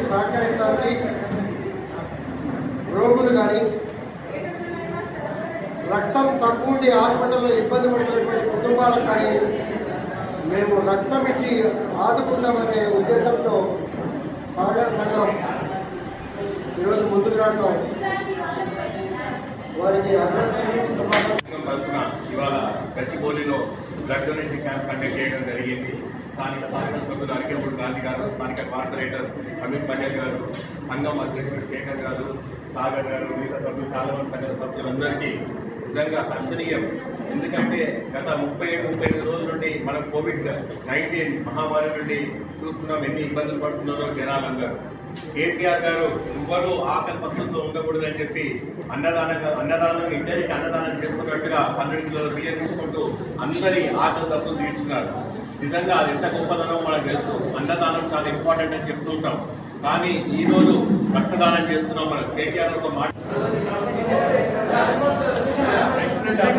సహకరిస్తారని రోగులు కానీ రక్తం తక్కువ ఉండి హాస్పిటల్లో ఇబ్బంది పడుతున్నటువంటి కుటుంబాలకు కానీ మేము రక్తం ఇచ్చి ఆదుకుందామనే ఉద్దేశంతో సహకార సంఘం ఈరోజు ముందుకు రావడం వారికి అభినందనలు శుభాకాంక్షలు. సంఘం తరఫున ఇవాళ గచ్చిబౌలిలో బ్లడ్ డొనేషన్ క్యాంప్ కండక్ట్ చేయడం జరిగింది స్థానిక పార్లమెంట్ సభ్యులు అరికెంపుడు గాంధీ గారు స్థానిక కార్పొరేటర్ అమిత్ పటేల్ గారు సంఘం అధ్యక్షుడు శేఖర్ గారు సాగర్ గారు మిగతా సభ్యులు చాలా మంది సంఘ సభ్యులందరికీ నిజంగా హర్షణీయం ఎందుకంటే గత ముప్పై ఏడు ముప్పై ఎనిమిది రోజుల నుండి మనం కోవిడ్ నైన్టీన్ మహమ్మారి నుండి చూస్తున్నాం ఎన్ని ఇబ్బందులు పడుతున్నారో జనాలందరూ కేసీఆర్ గారు ఎవ్వరూ ఆకలి పస్తులతో ఉండకూడదని చెప్పి అన్నదానంగా అన్నదానం ఇద్దరికి అన్నదానం చేస్తున్నట్టుగా పన్నెండు కిలోల బియ్యం తీసుకుంటూ అందరి ఆకలి తప్పులు తీర్చున్నారు నిజంగా అది ఎంత గొప్పదనం మనకు తెలుసు అన్నదానం చాలా ఇంపార్టెంట్ అని చెప్తుంటాం కానీ ఈ రోజు రక్తదానం చేస్తున్నాం మనం కేటీఆర్ ఒక మాట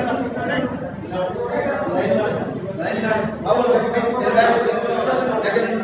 అవును